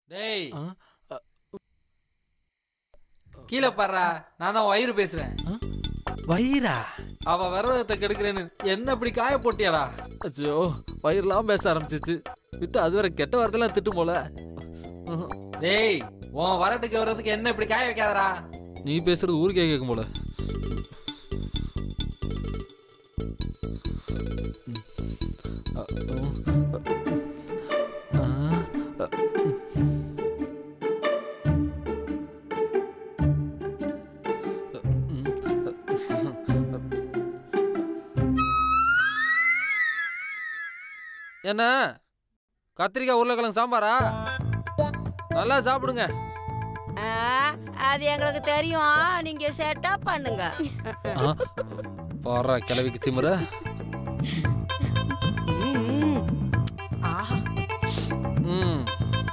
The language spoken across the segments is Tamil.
டேய் ஆ? கீழே பாடுறா நான் தான் வயிறு பேசுறேன் வயிறா அவ விரதத்தை கெடுக்கிறேன்னு என்ன இப்படி காய போட்டியாடா அச்சோ வயிறுலாம் பேச ஆரம்பிச்சிச்சு விட்டு அது வரை கெட்ட வார்த்தைலாம் திட்டு போல ம்ஹும். டேய் உன் வரட்டுக்கு வர்றதுக்கு என்ன இப்படி காய வைக்காதடா நீ பேசுறது ஊருக்கே கேட்கும் போல அ, அ, அ, என்ன கத்திரிக்காய் உருளைக்கிழங்கு சாம்பாரா நல்லா சாப்பிடுங்க ஆ, அது எங்களுக்கு தெரியும் நீங்க செட்டப் பண்ணுங்க பாரா கிளவிக்கு திமுற ம். ஆஹா ம்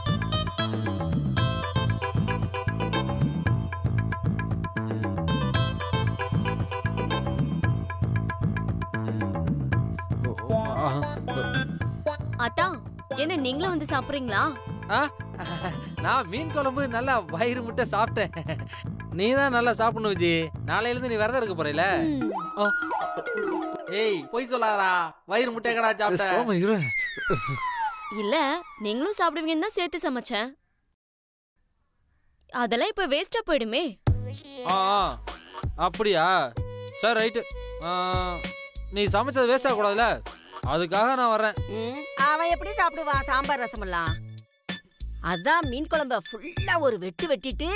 ஓ, ஓ, ஆ, அத்தா என்ன நீங்களும் வந்து சாப்பிடுறீங்களா ஆ, நான் மீன் குழம்பு நல்லா வயிறு முட்டை சாப்பிட்டேன் நீ தான் நல்லா சாப்பிடணும் விஜி நாளையிலேருந்து நீ விரதம் இருக்க போறீல ம். ஏய் பொய் சொல்லாதடா வயிறு முட்டை கடா சாப்பிட்ட சோம இரு இல்ல நீங்களும் சாப்பிடுவீங்கன்னு தான் சேர்த்து சமைச்சேன் அதெல்லாம் இப்ப வேஸ்டா போயிடுமே ஆ ஆ, அப்படியா சரி ரைட்டு நீ சமைச்சது வேஸ்ட் ஆகக்கூடாதுல்ல அதுக்காக நான் வர்றேன் ம், அவன் எப்படி சாப்பிடுவான் சாம்பார் ரசமெல்லாம் அதான் மீன் குழம்ப ஃபுல்லா ஒரு வெட்டு வெட்டிட்டு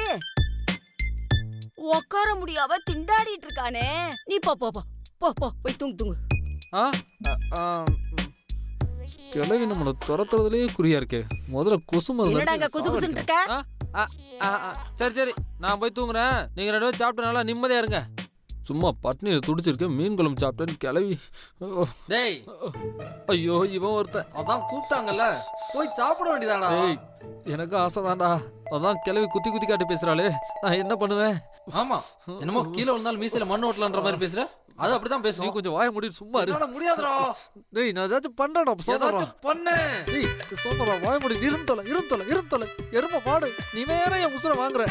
உட்கார முடியாம திண்டாடிட்டு இருக்கானே நீ போ போ போ போ போ போய் தூங்கு தூங்கு ஆ அ, ஆ, ம். கிழவி நம்மளை துரத்துறதுலயே குறியா இருக்கே முதல்ல கொசு மருந்து என்னடா இங்க அடிச்சு குசு குசுன்னு இருக்க ஆ, ஆ, ஆ, ஆ, சரி சரி நான் போய் தூங்குறேன் நீங்க ரெண்டு பேரும் சாப்பிட்டு நல்லா நிம்மதியா இருங்க சும்மா பட்னியில் துடிச்சிருக்கேன் மீன் குழம்பு சாப்பிட்டேன்னு கிளவி ஓ, டேய் ஐயோ இவன் ஒருத்தன் அதான் கூப்பிட்டாங்கல்ல போய் சாப்பிட வேண்டியதாடா ஏய் எனக்கு ஆசைதான்டா அதான் கிளவி குத்தி குத்தி காட்டி பேசுறாளே நான் என்ன பண்ணுவேன் ஆமா என்னமோ கீழே விழுந்தாலும் மீசையில மண் ஓட்டலான்ற மாதிரி பேசுற அது அப்படிதான் நீ பேசும் கொஞ்சம் வாய முடியும் சும்மா இரு என்னால முடியாதுடா டேய் நான் ஏதாச்சும் பண்றேன்டா சோதரா ஏதாச்சும் பண்ணு டேய் சோதரா வாய முடி இருந்தொலை இருந்தொலை இருந்தொலை எரும மாடு நீ வேற என் உசுர வாங்குற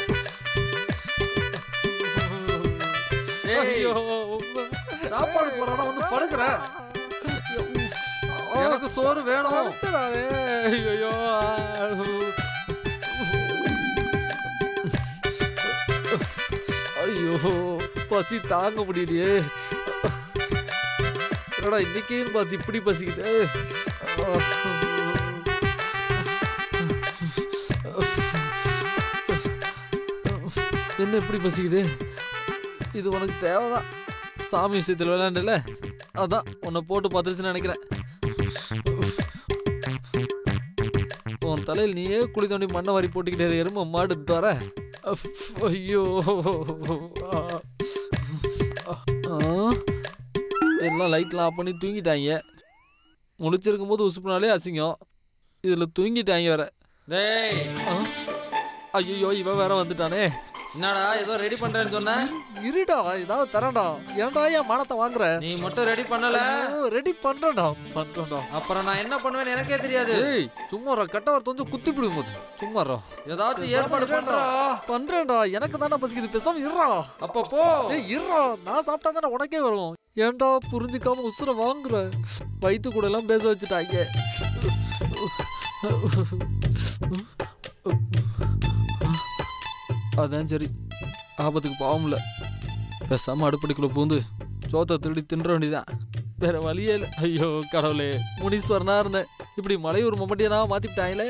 ஏய் ஐயோ சாப்பாடு போறானா வந்து படுக்குற எனக்கு சோறு வேணும் படுத்துறாளே. ஐயையோ. ஐயோ பசி தாங்க முடியலையே என்னடா இன்னைக்கேன்னு பார்த்து இப்படி பசிக்குது என்ன இப்படி பசிக்குது இது உனக்கு தேவைதான் சாமி விஷயத்தில் விளையாண்டல அதான் உன்னை போட்டு பார்த்துருச்சுன்னு நினைக்கிறேன் உன் தலையில் நீயே குழி தோண்டி மண்ணை வாரி போட்டுக்கிட்டே இரு, எருமை மாடு தர ஐயோ ஆ. எல்லாம் லைட்லாம் ஆஃப் பண்ணி தூங்கிட்டாங்க முழிச்சிருக்கும் போது உசுப்புனாலே அசிங்கம் இதில் தூங்கிட்டாங்க வேற டேய் ஐயோ இவன் வேற வந்துட்டானே என்னடா ஏதோ ரெடி பண்றேன்னு சொன்ன இருடா ஏதாவது தரேன்டா ஏன்டா என் மானத்தை வாங்குற நீ மட்டும் ரெடி பண்ணல ரெடி பண்றேன்டா பண்றேன்டா அப்புறம் நான் என்ன பண்ணுவேன்னு எனக்கே தெரியாது ஏய் சும்மா கட்டவர் கொஞ்சம் குத்தி பிடிக்கும் போது சும்மா ஏதாச்சும் ஏற்பாடு பண்றா பண்றேன்டா எனக்கு தானே பசிக்குது பேசாம இருறா அப்ப போ ஏய் இருறா நான் சாப்பிட்டா தானே உனக்கே வரும் ஏன்டா புரிஞ்சுக்காம உசுர வாங்குற வயித்து கூட எல்லாம் பேச வச்சுட்டாங்க அதான் சரி ஆபத்துக்கு பாவம் இல்லை பேசாம அடுப்படிக்குள்ள பூந்து சோத்தை திருடி தின்ற வேண்டியதான் வேற வழியே இல்லை ஐயோ கடவுளே முனீஸ்வரனா இருந்தேன் இப்படி மலையூர் மம்மட்டியனா மாத்திவிட்டாங்களே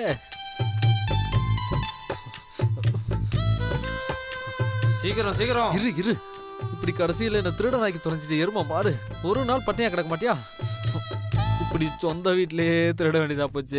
சீக்கிரம் சீக்கிரம் இரு இரு இப்படி கடைசியில் என்ன திருடனாக்கி தொலைஞ்சிட்டு எருமா மாடு ஒரு நாள் பட்டினியா கிடக்க மாட்டியா இப்படி சொந்த வீட்டிலேயே திருட வேண்டியதா போச்சு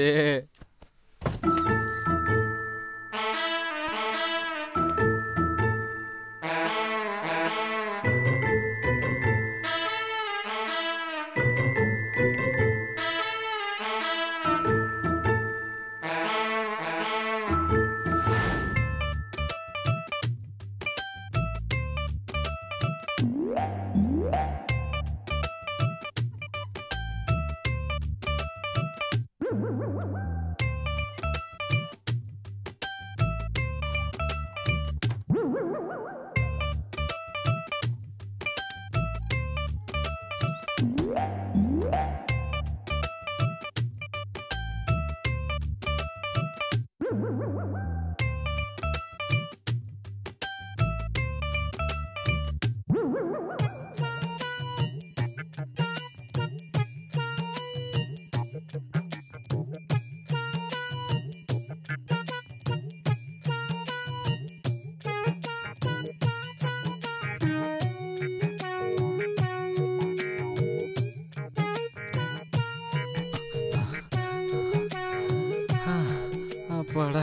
அப்பாடா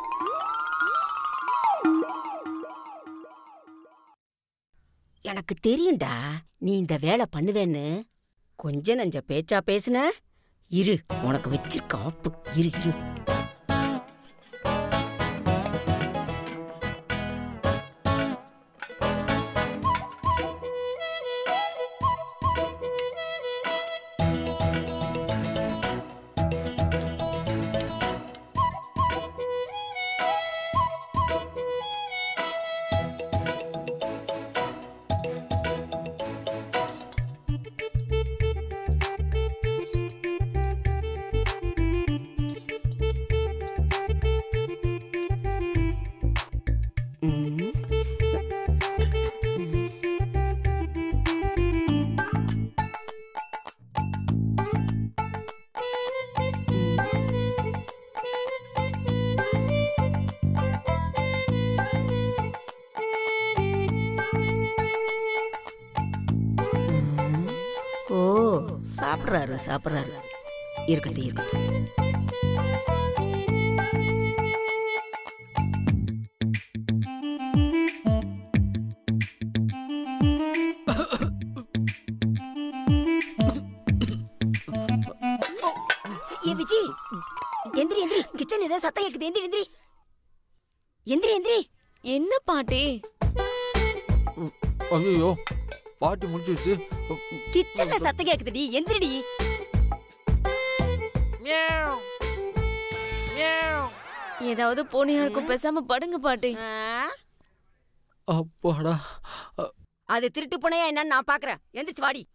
எனக்கு தெரியும்டா நீ இந்த வேலை பண்ணுவேன்னு கொஞ்ச நஞ்ச பேச்சா பேசுன இரு உனக்கு வச்சிருக்க ஆப்பு இரு இரு ம். ஓ சாப்பிட்றாரு சாப்பிட்றாரு இருக்கட்டும் இருக்கட்டும் ஏ விஜி எந்திரி எந்திரி கிச்சன் ஏதோ சத்தம் கேக்குது எந்திரி எந்திரி எந்திரி எந்திரி என்ன பாட்டி ஐயோ பாட்டி முடிச்சிருச்சு கிச்சன்ல சத்தம் கேக்குதுடி எந்திரிடி ஏதாவது பூனையா இருக்கும் பேசாம படுங்க பாட்டி ஆ, அப்பாடா அது திருட்டு புனையா என்னன்னு நான் பாக்குறேன் எந்திரிச்சு வாடி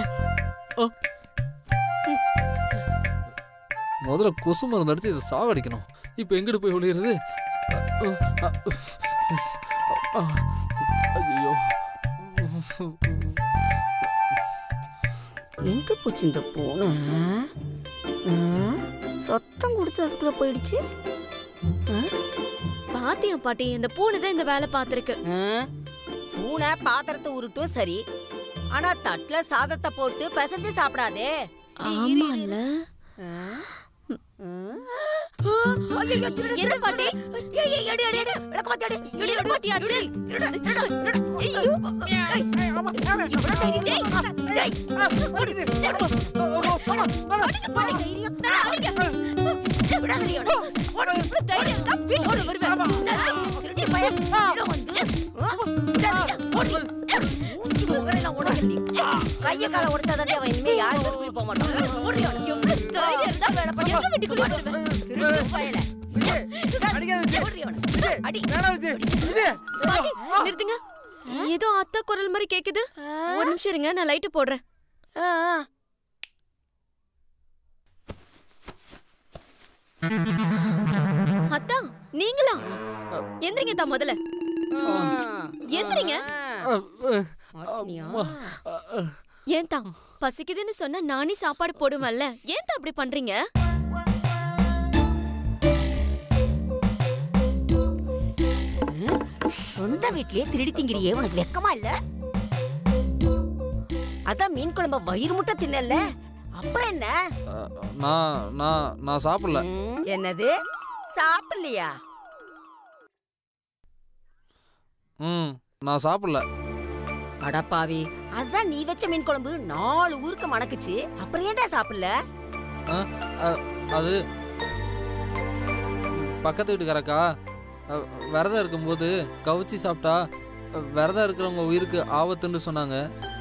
முதல்ல கொசு மருந்து அடிச்சு இதை சாவடிக்கணும் இப்போ எங்கிட்டு போய் ஒளியிறது ஐயோ எங்க போச்சு இந்த பூனை ஆ, சத்தம் கொடுத்து அதுக்குள்ள போயிடுச்சு ஆ, பாத்தியா பாட்டி இந்த பூனை தான் இந்த வேலை பார்த்திருக்கு ஆ, பூனை பாத்திரத்தை உருட்டும் சரி ஆனா தட்டுல சாதத்தை போட்டு பிசைஞ்சு சாப்பிடாதே நீ இரு, இரு, ஆமால ஆ? ஆ? ஐயையோ, திருடு, என்ன திருடு, பாட்டி? திருடு. ஏய், ஏய், எடு, எடு, எடு. விளக்கமாத்து எடு. எடு, என்ன எடு. பாட்டி ஆச்சு? திருடு, திருடு, திருடு. ஐயோ. ஏய், எவ்வளவு தைரியம் இருக்கு? டேய், ஓடு, திருடு. போடா, தைரியம். விடாதடி அவனை. போடா, இவ்வளவு தைரியம் இருந்தா வீட்டோட வருவேன். என்னது, திருட்டு பையன். இடம் வந்து, ஆ? விடாதீங்க, ஓடி. மூஞ்சி முகரையெல்லாம் உடைக்கிறடி. கைய காலை உடைச்சாதாண்டி அவன் இனிமே யார் வீட்டுக்குள்ளே போக மாட்டான். ஓடி அவனை. எவ்வளவு தைரியம் இருந்தா வேலை பண்ண எங்க வீட்டுக்குள்ள வருவேன்? திருட்டு பயலே. ஓடி அவனை. அடி. பாட்டி நிறுத்துங்க ஏதோ அத்தா குரல் மாதிரி கேக்குது ஒரு நிமிஷம் இருங்க நான் லைட்டு போடுறேன் ஆ, ஆ. அத்தா நீங்களா எந்திரிங்க தான் முதல்ல எந்திரிங்க மாட்டினியா? ஏன் தான் பசிக்குதுன்னு சொன்னா நானே சாப்பாடு போடுவேன்ல ஏன் தான் அப்படி பண்றீங்க சொந்த வீட்லயே திருடி திங்கிறியே உனக்கு வெக்கமா இல்ல அதான் மீன் குழம்ப வயிறு முட்டை தின்னல அப்புறம் என்ன நான் நான் நான் சாப்பிடல ம், என்னது சாப்பிடலையா ம் நான் சாப்பிடல அடப்பாவி அதான் நீ வச்ச மீன் குழம்பு நாலு ஊருக்கு மணக்குச்சு அப்புறம் ஏன்டா சாப்பிடல ஆ, அ, அது பக்கத்து வீட்டுக்காரக்கா அ, விரதம் இருக்கும்போது கவுச்சி சாப்பிட்டா அ, விரதம் இருக்கிறவங்க உயிருக்கு ஆபத்துன்னு சொன்னாங்க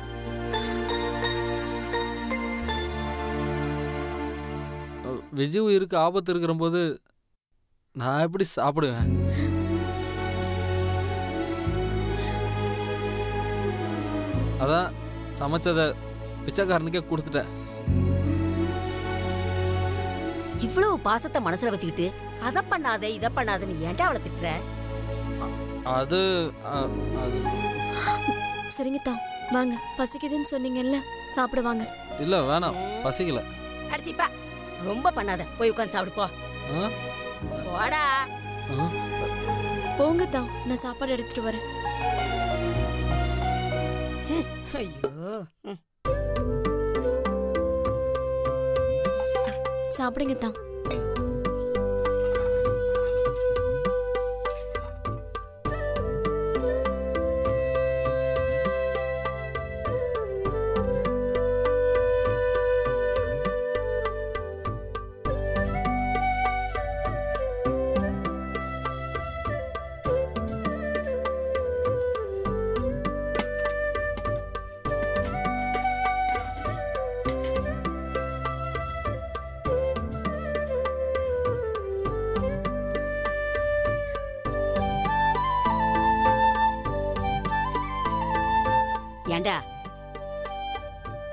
அ, விஜய் உயிருக்கு ஆபத்து இருக்கிறபோது நான் எப்படி சாப்பிடுவேன் அதான் சமைச்சதை பிச்சைக்காரனுக்கே கொடுத்துட்டேன் இவ்வளவு பாசத்தை மனசுல வச்சுக்கிட்டு அத பண்ணாத இத பண்ணாதன்னு ஏன்டா அவளை திட்டுற அது அ, அது சரிங்க தான் வாங்க பசிக்குதுன்னு சொன்னீங்கல்ல சாப்பிட வாங்க இல்லை வேணாம் பசிக்கல அடிச்சிப்பா ரொம்ப பண்ணாத போய் உட்காந்து சாப்பிடு போ ஆ போடா ஆ போங்க தான் நான் சாப்பாடு எடுத்துட்டு வரேன் ஐயோ ம். சாப்பிடுங்க தான்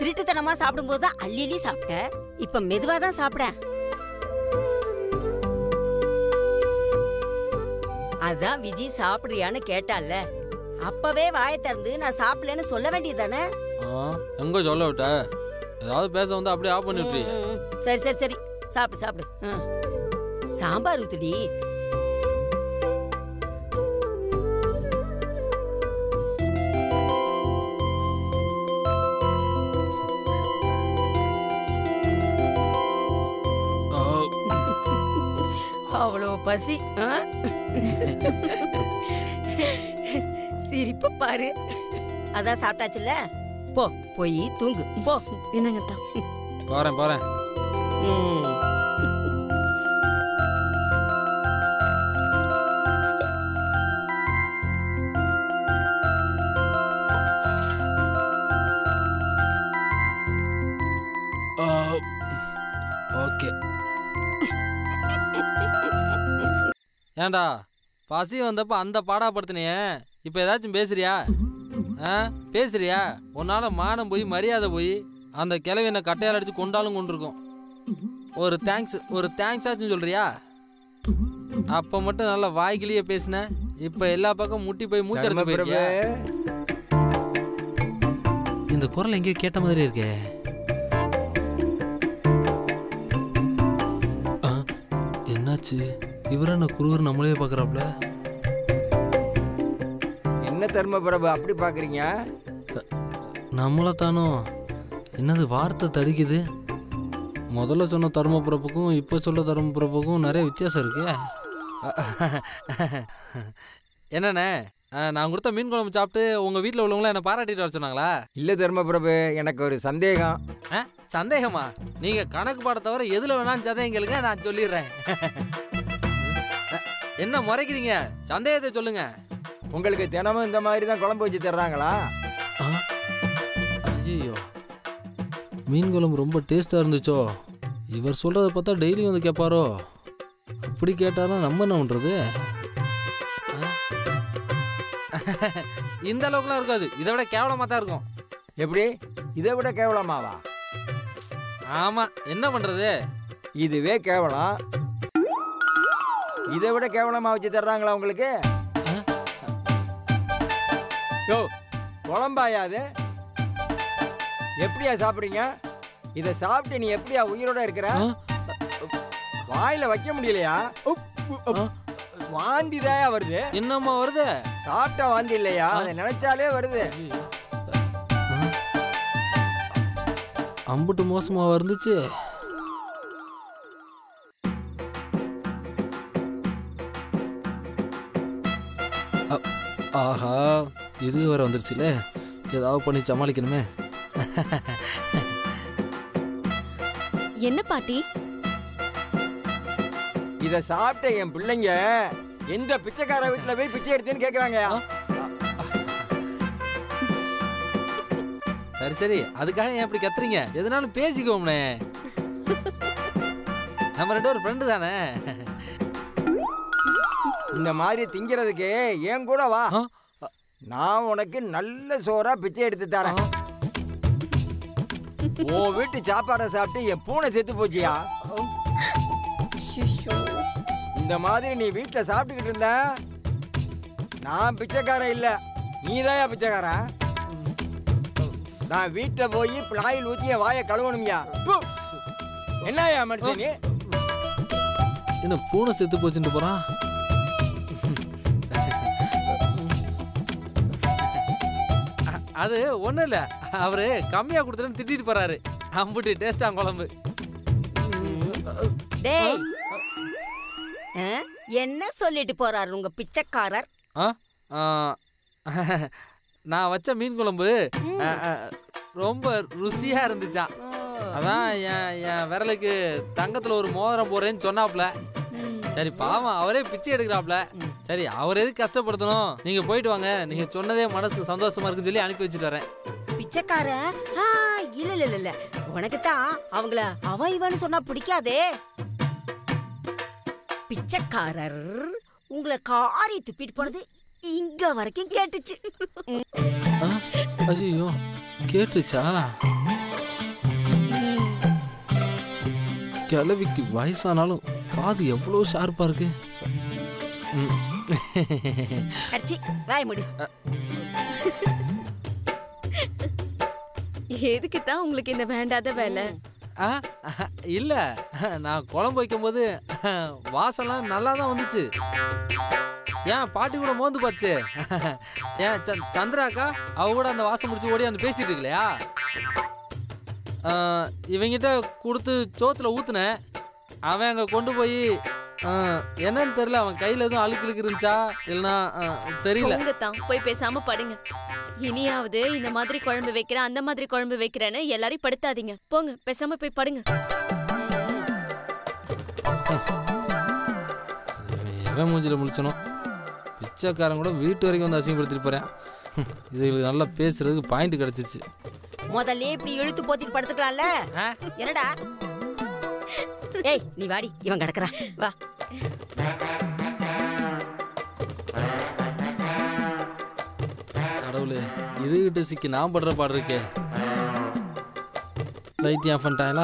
திருட்டுத்தனமா சாப்பிடும்போது தான் அள்ளி அள்ளி சாப்பிட்ட இப்ப மெதுவா தான் சாப்பிட அதான் விஜி சாப்பிடுறியான்னு கேட்டால அப்பவே வாயை திறந்து நான் சாப்பிடலன்னு சொல்ல வேண்டியதானே ஆ எங்க சொல்ல விட்ட ஏதாவது பேச வந்து அப்படியே ஆஃப் பண்ணி விட்டுறிய சரி சரி சரி சாப்பிடு சாப்பிடு ம். சாம்பார் ஊத்துடி ஆ, அவ்வளோ பசி ஆ? சிரிப்பு பாரு அதான் சாப்பிட்டாச்சுல்ல போ போய் தூங்கு போ இந்தாங்க அத்தா போறேன் போறேன் ம். ஆ, ஓகே ஏன்டா பசி வந்தப்ப அந்த பாடா படுத்தினியே இப்போ ஏதாச்சும் பேசுறியா ஆ பேசுறியா உன்னால மானம் போய் மரியாதை போய் அந்த கிழவி என்ன கட்டையால் அடிச்சு கொண்டாலும் கொண்டிருக்கும் ஒரு தேங்க்ஸ் ஒரு தேங்க்ஸ் ஆச்சும் சொல்றியா அப்போ மட்டும் நல்லா வாய்க்கிலேயே பேசின இப்போ எல்லா பக்கம் முட்டி போய் மூச்சடிச்சு போயிருக்கியா இந்த குரல் எங்கேயோ கேட்ட மாதிரி இருக்கே ஆ, என்னாச்சு இவர என்ன குருவர் நம்மளே பார்க்குறாப்ல என்ன தர்மபிரபு அப்படி பாக்குறீங்க நம்மளை தானோ என்னது வார்த்தை தடிக்குது முதல்ல சொன்ன தருமபுரப்புக்கும் இப்போ சொல்ல தருமபுரப்புக்கும் நிறைய வித்தியாசம் இருக்கு என்னண்ணே ஆ, நான் கொடுத்த மீன் குழம்பு சாப்பிட்டு உங்கள் வீட்டில் உள்ளவங்களாம் என்னை பாராட்டிட்டு வர சொன்னாங்களா இல்ல தர்மபிரபு எனக்கு ஒரு சந்தேகம் ஆ சந்தேகமா நீங்கள் கணக்கு பாட தவிர எதில் வேணாலும் சந்தேகம் கேளுங்க நான் சொல்லிடுறேன் என்ன முறைக்கிறீங்க சந்தேகத்தை சொல்லுங்க உங்களுக்கு தினமும் இந்த மாதிரி தான் குழம்பு வச்சு தர்றாங்களா ஐயோ மீன் குழம்பு ரொம்ப டேஸ்ட்டாக இருந்துச்சோ இவர் சொல்கிறத பார்த்தா டெய்லி வந்து கேட்பாரோ அப்படி கேட்டாரா நம்ம என்ன பண்ணுறது இந்த அளவுக்குலாம் இருக்காது இதை விட கேவலமாக தான் இருக்கும் எப்படி இதை விட கேவலமாவா ஆமாம் என்ன பண்ணுறது இதுவே கேவலம் இதை விட கேவலமா வச்சு தர்றாங்களா உங்களுக்கு யோ குழம்பாயா அது எப்படியா சாப்பிடுறீங்க இதை சாப்பிட்டு நீ எப்படியா உயிரோட இருக்கிற வாயில வைக்க முடியலையா உப், உப். வாந்தி தாயா வருது என்னம்மா வருது சாப்பிட்டா வாந்தி இல்லையா அதை நினைச்சாலே வருது அம்புட்டு மோசமாக இருந்துச்சு அ- ஆஹா இது வேற வந்துருச்சுல ஏதாவது பண்ணி சமாளிக்கணுமே என்ன பாட்டி இதை சாப்பிட்ட என் பிள்ளைங்க எந்த பிச்சைக்கார வீட்டுல போய் பிச்சை எடுத்தேன்னு கேக்குறாங்க சரி சரி அதுக்காக ஏன் இப்படி கத்துறீங்க எதனாலும் பேசிக்கோம்னே நம்ம ரெண்டு ஒரு ஃப்ரெண்டு தானே இந்த மாதிரி திங்கிறதுக்கு ஏன் கூட வா ஆ? நான் உனக்கு நல்ல சோறா பிச்சை எடுத்து தரேன் உன் வீட்டு சாப்பாடை சாப்பிட்டு என் பூனை செத்து போச்சியா இந்த மாதிரி நீ வீட்டில் சாப்பிட்டுக்கிட்டு இருந்த நான் பிச்சைக்காரன் இல்லை நீதாயா பிச்சைக்காரன் நான் வீட்டில் போய் பிளாயில் ஊற்றி என் வாயை கழுவணும்யா ப்பு. என்னய்யா மனுஷன் நீ என்ன பூனை செத்து போச்சுட்டு போறான் அ- அது ஒன்றும் இல்லை அவரு கம்மியாக கொடுத்துருன்னு திட்டிட்டு போறாரு அம்புட்டு டேஸ்டா குழம்பு டேய் ஆ? என்ன சொல்லிட்டு போறாரு உங்க பிச்சைக்காரர் ஆ ஆ, நான் வச்ச மீன் குழம்பு அ, அ, ரொம்ப ருசியா இருந்துச்சான் அதான் என் என் விரலுக்கு தங்கத்துல ஒரு மோதிரம் போடுறேன்னு சொன்னாப்ல சரி பாவம் அவரே பிச்சை எடுக்கிறாப்ல சரி அவர் எதுக்கு கஷ்டப்படுத்தணும் நீங்க போயிட்டு வாங்க நீங்க சொன்னதே மனசு சந்தோஷமா இருக்குன்னு சொல்லி அனுப்பி வச்சுட்டு வரேன் பிச்சைக்கார ஆ, இல்ல இல்ல இல்ல, இல்ல உனக்கு தான் அவங்கள அவ இவன்னு சொன்னா பிடிக்காதே பிச்சைக்காரர் உங்களை காரி துப்பிட்டு போனது இங்க வரைக்கும் கேட்டுச்சு ஐயோ கேட்டுச்சா கிழவிக்கு வயசானாலும் காது எவ்வளோ ஷார்ப்பாக இருக்கு ம். அடிச்சி வாய் முடி எதுக்கு தான் உங்களுக்கு இந்த வேண்டாத வேலை ஆ இல்ல நான் குழம்பு வைக்கும்போது வாசம்லாம் நல்லா தான் வந்துச்சு ஏன் பாட்டி கூட மோந்து பார்த்து ஏன் சந் சந்திராக்கா அவ கூட அந்த வாசம் முடிச்சு ஓடி அந்த பேசிட்டு இருக்கலையா ஆ, இவங்கிட்ட கொடுத்து சோத்துல ஊத்துனேன் அவன் அங்கே கொண்டு போய் ஆ, என்னன்னு தெரியல அவன் கையில் எதுவும் அழுக்கு இழுக்கு இருந்துச்சா இல்லைன்னா ஆ, தெரியல உங்க தான் போய் பேசாம படுங்க இனியாவது இந்த மாதிரி குழம்பு வைக்கிறேன் அந்த மாதிரி குழம்பு வைக்கிறேன்னு எல்லாரையும் படுத்தாதீங்க போங்க பேசாம போய் படுங்க எவன் மூஞ்சில முழிச்சனும் பிச்சைக்காரன் கூட வீட்டு வரைக்கும் வந்து அசிங்கப்படுத்திட்டு போறேன் இதுகளுக்கு நல்லா பேசுறதுக்கு பாயிண்ட் கிடைச்சிச்சு முதல்ல இப்படி இழுத்து போத்திட்டு படுத்துக்கலாம்ல ஆ? என்னடா ஏய் நீ வாடி இவன் கிடக்குறான் வா கடவுளே இதுகிட்ட சிக்கி நான் படுற பாடு இருக்கே லைட் ஆஃப் பண்ணிட்டாங்களா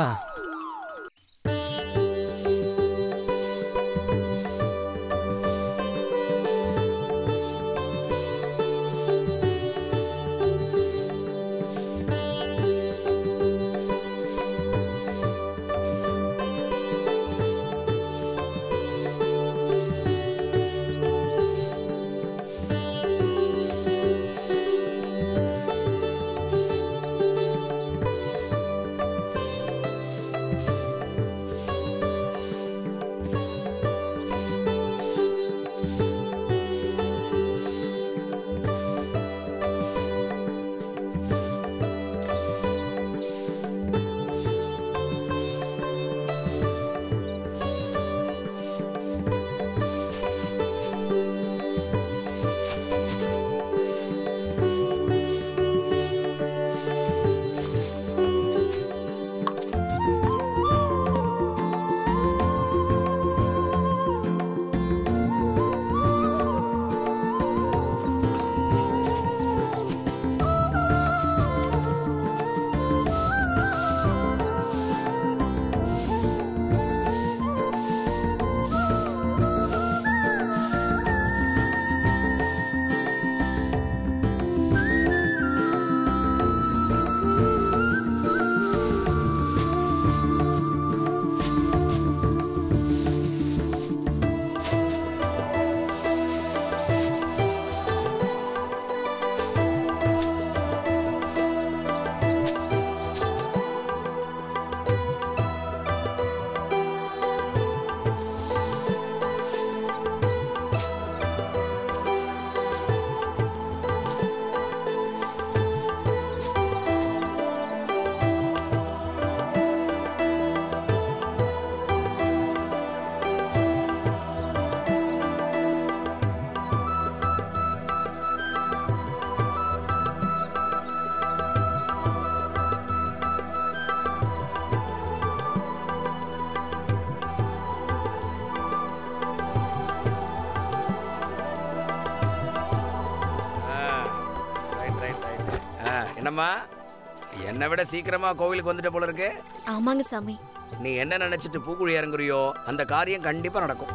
ரைட் ரைட் ரைட் ஆ என்னம்மா என்னை விட சீக்கிரமா கோவிலுக்கு வந்துட்ட போல இருக்கு ஆமாங்க சாமி நீ என்ன நினைச்சிட்டு பூக்குழி இறங்குறியோ அந்த காரியம் கண்டிப்பா நடக்கும்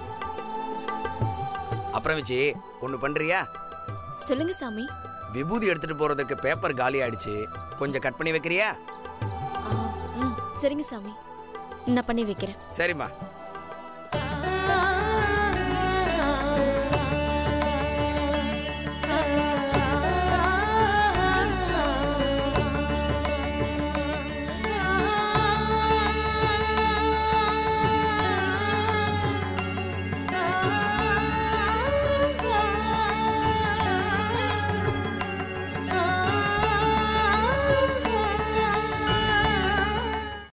அப்புறம் வச்சு ஒன்று பண்றியா சொல்லுங்க சாமி விபூதி எடுத்துட்டு போறதுக்கு பேப்பர் காலி ஆயிடுச்சு கொஞ்சம் கட் பண்ணி வைக்கிறியா ஆ, ம் சரிங்க சாமி நான் பண்ணி வைக்கிறேன் சரிம்மா